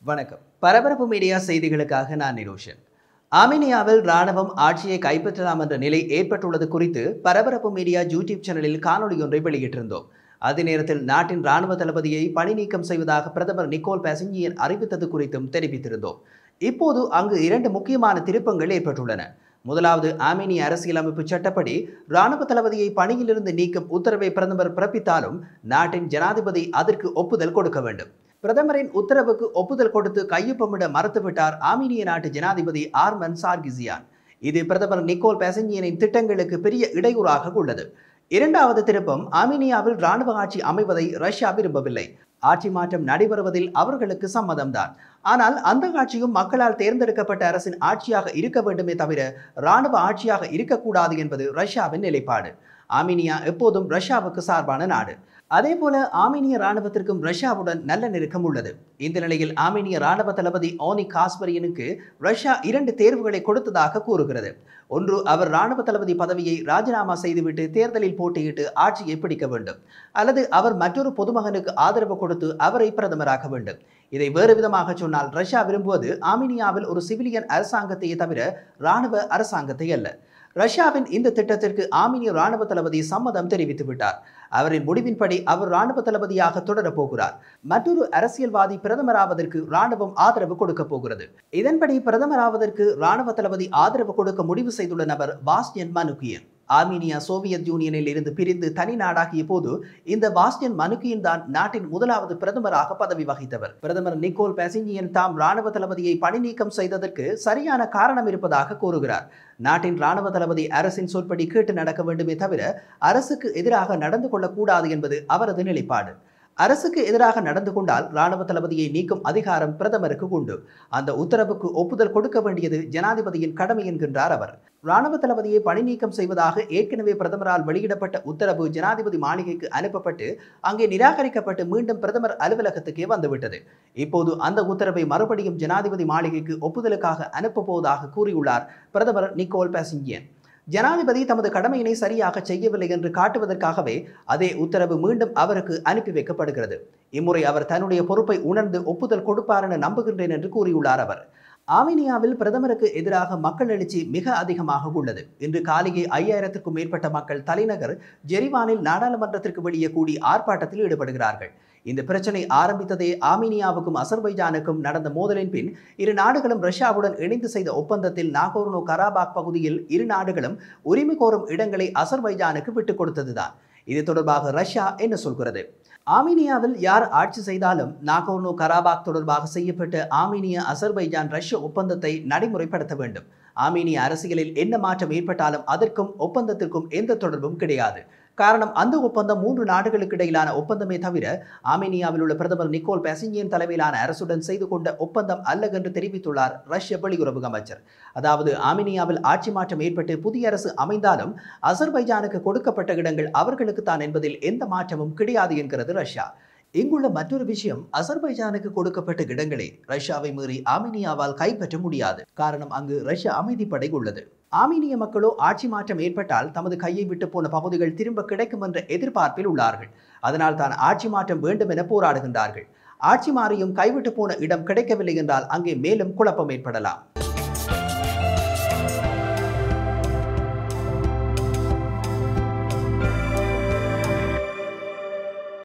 வணக்கம் பரபரப்பு மீடியா செய்திகளுக்காக நான் நிரோஷன் ஆர்மீனியாவில் ராணுவம் ஆட்சியை கைப்பற்றலாம் என்ற நிலை ஏற்பட்டுள்ளது குறித்து பரபரப்பு மீடியா யூடியூப் சேனலில் காணொலி ஒன்றை வெளியிட்டிருந்தோம் அதே நேரத்தில் நாட்டின் ராணுவ தளபதியை பணி நீக்கம் செய்வதாக பிரதமர் நிக்கோல் பேசஞ்சியன் அறிவித்தது குறித்தும் தெரிவித்திருந்தோம் இப்போது அங்கு இரண்டு முக்கியமான திருப்பங்கள் ஏற்பட்டுள்ளன முதலாவது ஆர்மீனிய அரசியலமைப்பு சட்டப்படி ராணுவ தளபதியை பணியிலிருந்து நீக்கும் உத்தரவை பிரதமர் பிறப்பித்தாலும் நாட்டின் ஜனாதிபதி அதற்கு ஒப்புதல் கொடுக்க வேண்டும் பிரதமரின் உத்தரவுக்கு ஒப்புதல் கொடுத்து கையொப்பமிட மறுத்துவிட்டார் ஆர்மீனிய நாட்டு ஜனாதிபதி ஆர்மன் சார்கிசியான் இது பிரதமர் நிக்கோல் பேசஞ்சியனின் திட்டங்களுக்கு பெரிய இடையூறாக உள்ளது இரண்டாவது திருப்பம் ஆர்மீனியாவில் ராணுவ ஆட்சி அமைவதை ரஷ்யா விரும்பவில்லை ஆட்சி மாற்றம் நடைபெறுவதில் அவர்களுக்கு சம்மதம்தான் ஆனால் அந்த ஆட்சியும் மக்களால் தேர்ந்தெடுக்கப்பட்ட அரசின் ஆட்சியாக இருக்க வேண்டுமே தவிர ராணுவ ஆட்சியாக இருக்கக்கூடாது என்பது ரஷ்யாவின் நிலைப்பாடு ஆர்மீனியா எப்போதும் ரஷ்யாவுக்கு சார்பான நாடு அதே போல ஆர்மீனிய ராணுவத்திற்கும் ரஷ்யாவுடன் நல்ல நெருக்கம் உள்ளது இந்த நிலையில் ஆர்மீனிய ராணுவ தளபதி ஓனி காஸ்பரியனுக்கு ரஷ்யா இரண்டு தேர்வுகளை கொடுத்ததாக கூறுகிறது ஒன்று அவர் ராணுவ தளபதி பதவியை ராஜினாமா செய்துவிட்டு தேர்தலில் போட்டியிட்டு ஆட்சியை பிடிக்க வேண்டும் அல்லது அவர் மற்றொரு பொதுமகனுக்கு ஆதரவு கொடுத்து அவரை பிரதமராக்க வேண்டும் இதை வேறு விதமாக சொன்னால் ரஷ்யா விரும்புவது ஆர்மீனியாவில் ஒரு சிவிலியன் அரசாங்கத்தையே தவிர ராணுவ அரசாங்கத்தை அல்ல ரஷ்யாவின் இந்த திட்டத்திற்கு ஆர்மீனிய ராணுவ தளபதி சம்மதம் தெரிவித்து விட்டார் அவரின் முடிவின்படி அவர் ராணுவ தளபதியாக தொடரப் போகிறார் மற்றொரு அரசியல்வாதி பிரதமராவதற்கு ராணுவம் ஆதரவு கொடுக்க போகிறது இதன்படி பிரதமராவதற்கு ராணுவ தளபதி ஆதரவு கொடுக்க முடிவு செய்துள்ள நபர் பாஸ்டியன் மனுக்கியன் ஆர்மீனியா சோவியத் யூனியனில் இருந்து பிரிந்து தனி நாடாகிய போது இந்த பாஸ்டியன் மனுக்கியன் தான் நாட்டின் முதலாவது பிரதமராக பதவி வகித்தவர் பிரதமர் நிக்கோல் பேசிஞ்சியன் தாம் ராணுவ தளபதியை பணி நீக்கம் செய்ததற்கு சரியான காரணம் இருப்பதாக கூறுகிறார் நாட்டின் ராணுவ தளபதி அரசின் சொற்படி கேட்டு நடக்க வேண்டுமே தவிர அரசுக்கு எதிராக நடந்து கொள்ளக்கூடாது என்பது அவரது நிலைப்பாடு அரசுக்கு எதிராக நடந்து கொண்டால் ராணுவ தளபதியை நீக்கும் அதிகாரம் பிரதமருக்கு உண்டு அந்த உத்தரவுக்கு ஒப்புதல் கொடுக்க வேண்டியது ஜனாதிபதியின் கடமை என்கின்றார் அவர் ராணுவ தளபதியை பணி நீக்கம் செய்வதாக ஏற்கனவே பிரதமரால் வெளியிடப்பட்ட உத்தரவு ஜனாதிபதி மாளிகைக்கு அனுப்பப்பட்டு அங்கே நிராகரிக்கப்பட்டு மீண்டும் பிரதமர் அலுவலகத்துக்கே வந்துவிட்டது இப்போது அந்த உத்தரவை மறுபடியும் ஜனாதிபதி மாளிகைக்கு ஒப்புதலுக்காக அனுப்ப போவதாக கூறியுள்ளார் பிரதமர் நிக்கோல் பேசிங்கியன் ஜனாதிபதி தமது கடமையினை சரியாக செய்யவில்லை என்று காட்டுவதற்காகவே அதே உத்தரவு மீண்டும் அவருக்கு அனுப்பி வைக்கப்படுகிறது இம்முறை அவர் தன்னுடைய பொறுப்பை உணர்ந்து ஒப்புதல் கொடுப்பார் என நம்புகின்றேன் என்று கூறியுள்ளார் அவர் ஆர்மீனியாவில் பிரதமருக்கு எதிராக மக்கள் எழுச்சி மிக அதிகமாக உள்ளது இன்று காலையே ஐயாயிரத்திற்கும் மேற்பட்ட மக்கள் தலைநகர் ஜெரிவானில் நாடாளுமன்றத்திற்கு வெளியே கூடி ஆர்ப்பாட்டத்தில் ஈடுபடுகிறார்கள் இந்த பிரச்சனை ஆரம்பித்ததே ஆர்மீனியாவுக்கும் அசர்பைஜானுக்கும் நடந்த மோதலின் பின் இரு நாடுகளும் ரஷ்யாவுடன் இணைந்து செய்த ஒப்பந்தத்தில் நாகோர்னோ கராபாக் பகுதியில் இரு நாடுகளும் உரிமை கோரும் இடங்களை அசர்பைஜானுக்கு விட்டுக் கொடுத்ததுதான் இது தொடர்பாக ரஷ்யா என்ன சொல்கிறது ஆர்மீனியாவில் யார் ஆட்சி செய்தாலும் நாகோர்னோ கராபாக் தொடர்பாக செய்யப்பட்ட ஆர்மீனிய அசர்பைஜான் ரஷ்ய ஒப்பந்தத்தை நடைமுறைப்படுத்த வேண்டும் ஆர்மீனிய அரசியலில் என்ன மாற்றம் ஏற்பட்டாலும் அதற்கும் ஒப்பந்தத்திற்கும் எந்த தொடர்பும் கிடையாது காரணம் அந்த ஒப்பந்தம் மூன்று நாடுகளுக்கு இடையிலான ஒப்பந்தமே தவிர ஆர்மீனியாவில் உள்ள பிரதமர் நிக்கோல் பேசிஞ்சியன் தலைமையிலான அரசுடன் செய்து கொண்ட ஒப்பந்தம் அல்ல என்று தெரிவித்துள்ளார் ரஷ்ய வெளியுறவு அமைச்சர் அதாவது ஆர்மீனியாவில் ஆட்சி மாற்றம் ஏற்பட்டு புதிய அரசு அமைந்தாலும் அசர்பைஜானுக்கு கொடுக்கப்பட்ட இடங்கள் அவர்களுக்கு தான் என்பதில் எந்த மாற்றமும் கிடையாது என்கிறது ரஷ்யா இங்குள்ள மற்றொரு விஷயம் அசர்பைஜானுக்கு கொடுக்கப்பட்ட இடங்களை ரஷ்யாவை மீறி ஆர்மீனியாவால் கைப்பற்ற முடியாது காரணம் அங்கு ரஷ்ய அமைதிப்படை உள்ளது ஆர்மீனிய மக்களோ ஆட்சி மாற்றம் ஏற்பட்டால் தமது கையை விட்டு போன பகுதிகள் திரும்ப கிடைக்கும் என்ற எதிர்பார்ப்பில் உள்ளார்கள் அதனால் தான் ஆட்சி மாற்றம் வேண்டும் என போராடுகின்றார்கள் ஆட்சி மாறியும் கைவிட்டு போன இடம் கிடைக்கவில்லை என்றால் அங்கே மேலும் குழப்பம் ஏற்படலாம்